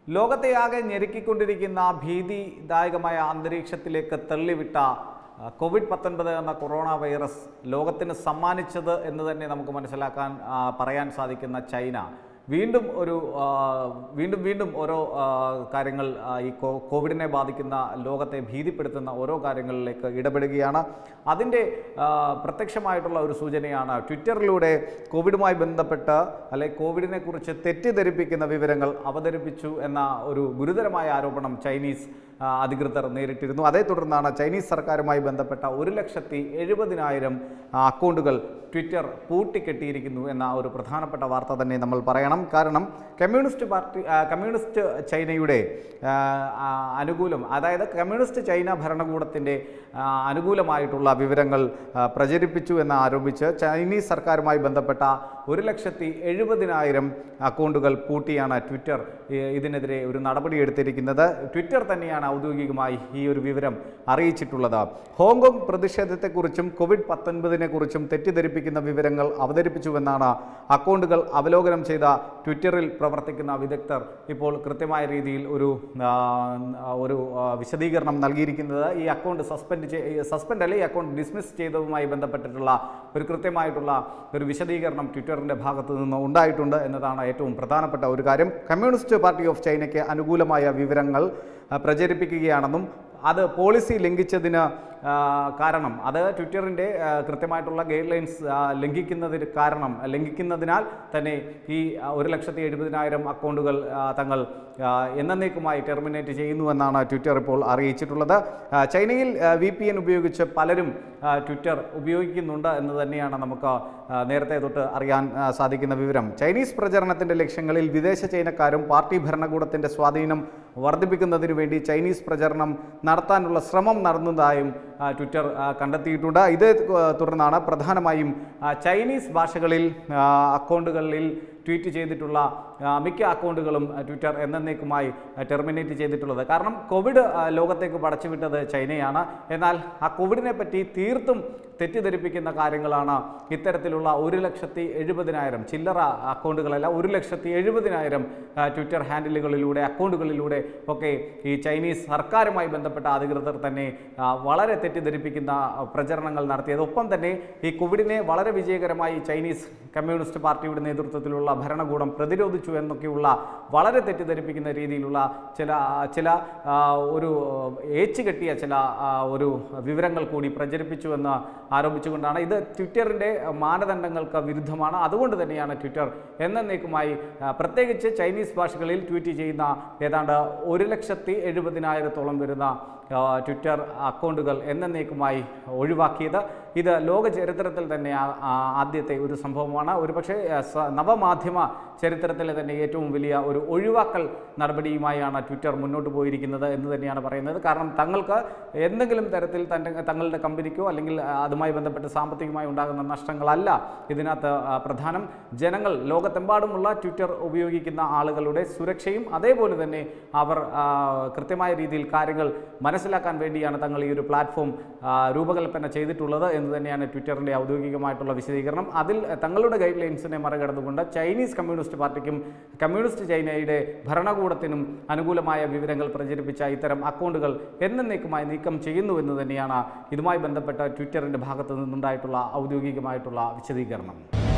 ലോകത്തെയാകെ ഞെരുക്കിക്കൊണ്ടിരിക്കുന്ന ഭീതിദായകമായ അന്തരീക്ഷത്തിലേക്ക് തള്ളിവിട്ട ആ, കോവിഡ് പത്തൊൻപത് എന്ന കൊറോണ വൈറസ് ലോകത്തിന് സമ്മാനിച്ചത് എന്ന് തന്നെ നമുക്ക് മനസ്സിലാക്കാൻ ആ, പറയാൻ സാധിക്കുന്ന ചൈന വീണ്ടും ഒരു ആ, വീണ്ടും വീണ്ടും ഓരോ ആ, കാര്യങ്ങൾ ആ, ഈ കോ- കോവിഡിനെ ബാധിക്കുന്ന ലോകത്തെ ഭീതിപ്പെടുത്തുന്ന ഓരോ കാര്യങ്ങളിലേക്ക് ഇടപെടുകയാണ് അതിൻ്റെ ആ, പ്രത്യക്ഷമായിട്ടുള്ള ഒരു സൂചനയാണ് ട്വിറ്ററിലൂടെ കോവിഡുമായി ബന്ധപ്പെട്ട് അല്ലെ കോവിഡിനെ കുറിച്ച് തെറ്റിദ്ധരിപ്പിക്കുന്ന വിവരങ്ങൾ അവതരിപ്പിച്ചു എന്ന ഒരു ഗുരുതരമായ ആരോപണം ചൈനീസ് ആ, അധികൃതർ നേരിട്ടിരുന്നു അതേ തുടർന്നാണ് ചൈനീസ് സർക്കാരുമായി ബന്ധപ്പെട്ട ഒരു ലക്ഷത്തി എഴുപതിനായിരം അക്കൗണ്ടുകൾ ട്വിറ്റർ പൂട്ടിക്കെട്ടിയിരിക്കുന്നു എന്ന ഒരു പ്രധാനപ്പെട്ട വാർത്ത തന്നെ നമ്മൾ പറയണം കാരണം കമ്മ്യൂണിസ്റ്റ് പാർട്ടി ആ, കമ്മ്യൂണിസ്റ്റ് ചൈനയുടെ ആ, ആ, അനുകൂലം അതായത് കമ്മ്യൂണിസ്റ്റ് ചൈന ഭരണകൂടത്തിൻ്റെ ആ, അനുകൂലമായിട്ടുള്ള വിവരങ്ങൾ ആ, പ്രചരിപ്പിച്ചു എന്ന് ആരോപിച്ച് ചൈനീസ് സർക്കാരുമായി ബന്ധപ്പെട്ട ഒരു ലക്ഷത്തി എഴുപതിനായിരം അക്കൗണ്ടുകൾ പൂട്ടിയാണ് ട്വിറ്റർ ഈ, ഇതിനെതിരെ ഒരു നടപടി എടുത്തിരിക്കുന്നത് ട്വിറ്റർ തന്നെയാണ് ഔദ്യോഗികമായി ഈ ഒരു വിവരം അറിയിച്ചിട്ടുള്ളത് ഹോങ്കോങ് പ്രതിഷേധത്തെക്കുറിച്ചും കോവിഡ് പത്തൊൻപതിനെ കുറിച്ചും തെറ്റിദ്ധരിപ്പിക്കുന്ന വിവരങ്ങൾ അവതരിപ്പിച്ചുവെന്നാണ് അക്കൗണ്ടുകൾ അവലോകനം ചെയ്ത ട്വിറ്ററിൽ പ്രവർത്തിക്കുന്ന വിദഗ്ധർ ഇപ്പോൾ കൃത്യമായ രീതിയിൽ ഒരു ആ, ഒരു ആ, വിശദീകരണം നൽകിയിരിക്കുന്നത് ഈ അക്കൗണ്ട് സസ്പെൻഡ് സസ്പെൻഡ് അല്ലെ ഈ അക്കൗണ്ട് ഡിസ്മിസ് ചെയ്തതുമായി ബന്ധപ്പെട്ടിട്ടുള്ള ഒരു കൃത്യമായിട്ടുള്ള ഒരു വിശദീകരണം ട്വിറ്ററിൻ്റെ ഭാഗത്തു നിന്ന് ഉണ്ടായിട്ടുണ്ട് എന്നതാണ് ഏറ്റവും പ്രധാനപ്പെട്ട ഒരു കാര്യം കമ്മ്യൂണിസ്റ്റ് പാർട്ടി ഓഫ് ചൈനയ്ക്ക് അനുകൂലമായ വിവരങ്ങൾ ആ, പ്രചരിപ്പിക്കുകയാണെന്നും അത് പോളിസി ലംഘിച്ചതിന് ആ, കാരണം അത് ട്വിറ്ററിൻ്റെ ആ, കൃത്യമായിട്ടുള്ള ഗൈഡ് ലൈൻസ് ലംഘിക്കുന്നതിന് കാരണം ലംഘിക്കുന്നതിനാൽ തന്നെ ഈ ആ, ഒരു ലക്ഷത്തി എഴുപതിനായിരം അക്കൗണ്ടുകൾ ആ, തങ്ങൾ ആ, എന്നേക്കുമായി ടെർമിനേറ്റ് ചെയ്യുന്നുവെന്നാണ് ട്വിറ്റർ ഇപ്പോൾ അറിയിച്ചിട്ടുള്ളത് ആ, ചൈനയിൽ വി പി എൻ ഉപയോഗിച്ച് പലരും ആ, ട്വിറ്റർ ഉപയോഗിക്കുന്നുണ്ട് എന്ന് തന്നെയാണ് നമുക്ക് ആ, നേരത്തെ തൊട്ട് അറിയാൻ ആ, സാധിക്കുന്ന വിവരം ചൈനീസ് പ്രചരണത്തിൻ്റെ ലക്ഷ്യങ്ങളിൽ വിദേശ ചൈനക്കാരും പാർട്ടി ഭരണകൂടത്തിൻ്റെ സ്വാധീനം വർദ്ധിപ്പിക്കുന്നതിന് വേണ്ടി ചൈനീസ് പ്രചരണം നടത്താനുള്ള ശ്രമം നടന്നതായും ആ, ട്വിറ്റർ ആ, കണ്ടെത്തിയിട്ടുണ്ട് ഇത് തുടർന്നാണ് പ്രധാനമായും ആ, ചൈനീസ് ഭാഷകളിൽ ആ, അക്കൗണ്ടുകളിൽ ട്വീറ്റ് ചെയ്തിട്ടുള്ള ആ, മിക്ക അക്കൗണ്ടുകളും ആ, ട്വിറ്റർ എന്നേക്കുമായി ടെർമിനേറ്റ് ചെയ്തിട്ടുള്ളത് കാരണം കോവിഡ് ആ, ലോകത്തേക്ക് പടച്ചുവിട്ടത് ചൈനയാണ് എന്നാൽ ആ കോവിഡിനെ പറ്റി തീർത്തും തെറ്റിദ്ധരിപ്പിക്കുന്ന കാര്യങ്ങളാണ് ഇത്തരത്തിലുള്ള ഒരു ലക്ഷത്തി എഴുപതിനായിരം ചില്ലറ അക്കൗണ്ടുകളല്ല ഒരു ലക്ഷത്തി എഴുപതിനായിരം ആ, ട്വിറ്റർ ഹാൻഡിലുകളിലൂടെ അക്കൗണ്ടുകളിലൂടെ ഒക്കെ ഈ ചൈനീസ് സർക്കാരുമായി ബന്ധപ്പെട്ട അധികൃതർ തന്നെ ആ, വളരെ തെറ്റിദ്ധരിപ്പിക്കുന്ന ആ, പ്രചരണങ്ങൾ നടത്തിയത് ഒപ്പം തന്നെ ഈ കോവിഡിനെ വളരെ വിജയകരമായി ചൈനീസ് കമ്മ്യൂണിസ്റ്റ് പാർട്ടിയുടെ നേതൃത്വത്തിലുള്ള ഭരണകൂടം പ്രതിരോധിച്ചു എന്നൊക്കെയുള്ള വളരെ തെറ്റിദ്ധരിപ്പിക്കുന്ന രീതിയിലുള്ള ചില ചില ആ, ഒരു ഏച്ചു കെട്ടിയ ചില ആ, ഒരു വിവരങ്ങൾ കൂടി പ്രചരിപ്പിച്ചു എന്ന് ആരോപിച്ചുകൊണ്ടാണ് ഇത് ട്വിറ്ററിൻ്റെ മാനദണ്ഡങ്ങൾക്ക് വിരുദ്ധമാണ് അതുകൊണ്ട് തന്നെയാണ് ട്വിറ്റർ എന്നേക്കുമായി ആ, പ്രത്യേകിച്ച് ചൈനീസ് ഭാഷകളിൽ ട്വീറ്റ് ചെയ്യുന്ന ഏതാണ്ട് ഒരു ലക്ഷത്തി എഴുപതിനായിരത്തോളം വരുന്ന ആ, ട്വിറ്റർ അക്കൗണ്ടുകൾ എന്നേക്കുമായി ഒഴിവാക്കിയത് ഇത് ലോക ചരിത്രത്തിൽ തന്നെ ആ- ആ- ആദ്യത്തെ ഒരു സംഭവമാണ് ഒരുപക്ഷെ ആ, സ- നവമാധ്യമ ചരിത്രത്തിലെ തന്നെ ഏറ്റവും വലിയ ഒരു ഒഴിവാക്കൽ നടപടിയുമായാണ് ട്വിറ്റർ മുന്നോട്ട് പോയിരിക്കുന്നത് എന്ന് തന്നെയാണ് പറയുന്നത് കാരണം തങ്ങൾക്ക് എന്തെങ്കിലും തരത്തിൽ തൻ്റെ തങ്ങളുടെ കമ്പനിക്കോ അല്ലെങ്കിൽ ആ, അതുമായി ബന്ധപ്പെട്ട് സാമ്പത്തികമായി ഉണ്ടാകുന്ന നഷ്ടങ്ങളല്ല ഇതിനകത്ത് ആ, പ്രധാനം ജനങ്ങൾ ലോകത്തെമ്പാടുമുള്ള ട്വിറ്റർ ഉപയോഗിക്കുന്ന ആളുകളുടെ സുരക്ഷയും അതേപോലെ തന്നെ അവർ ആ, കൃത്യമായ രീതിയിൽ കാര്യങ്ങൾ മനസ്സിലാക്കാൻ വേണ്ടിയാണ് തങ്ങൾ ഈ ഒരു പ്ലാറ്റ്ഫോം ആ, രൂപകൽപ്പന ചെയ്തിട്ടുള്ളത് എന്ന് തന്നെയാണ് ട്വിറ്ററിൻ്റെ ഔദ്യോഗികമായിട്ടുള്ള വിശദീകരണം അതിൽ തങ്ങളുടെ ഗൈഡ് ലൈൻസിനെ മറികടന്നുകൊണ്ട് ചൈനീസ് കമ്മ്യൂണിസ്റ്റ് പാർട്ടിക്കും കമ്മ്യൂണിസ്റ്റ് ചൈനയുടെ ഭരണകൂടത്തിനും അനുകൂലമായ വിവരങ്ങൾ പ്രചരിപ്പിച്ച ഇത്തരം അക്കൗണ്ടുകൾ എന്നേക്കുമായി നീക്കം ചെയ്യുന്നു എന്ന് തന്നെയാണ് ഇതുമായി ബന്ധപ്പെട്ട ട്വിറ്ററിൻ്റെ ഭാഗത്തു നിന്നുണ്ടായിട്ടുള്ള ഔദ്യോഗികമായിട്ടുള്ള വിശദീകരണം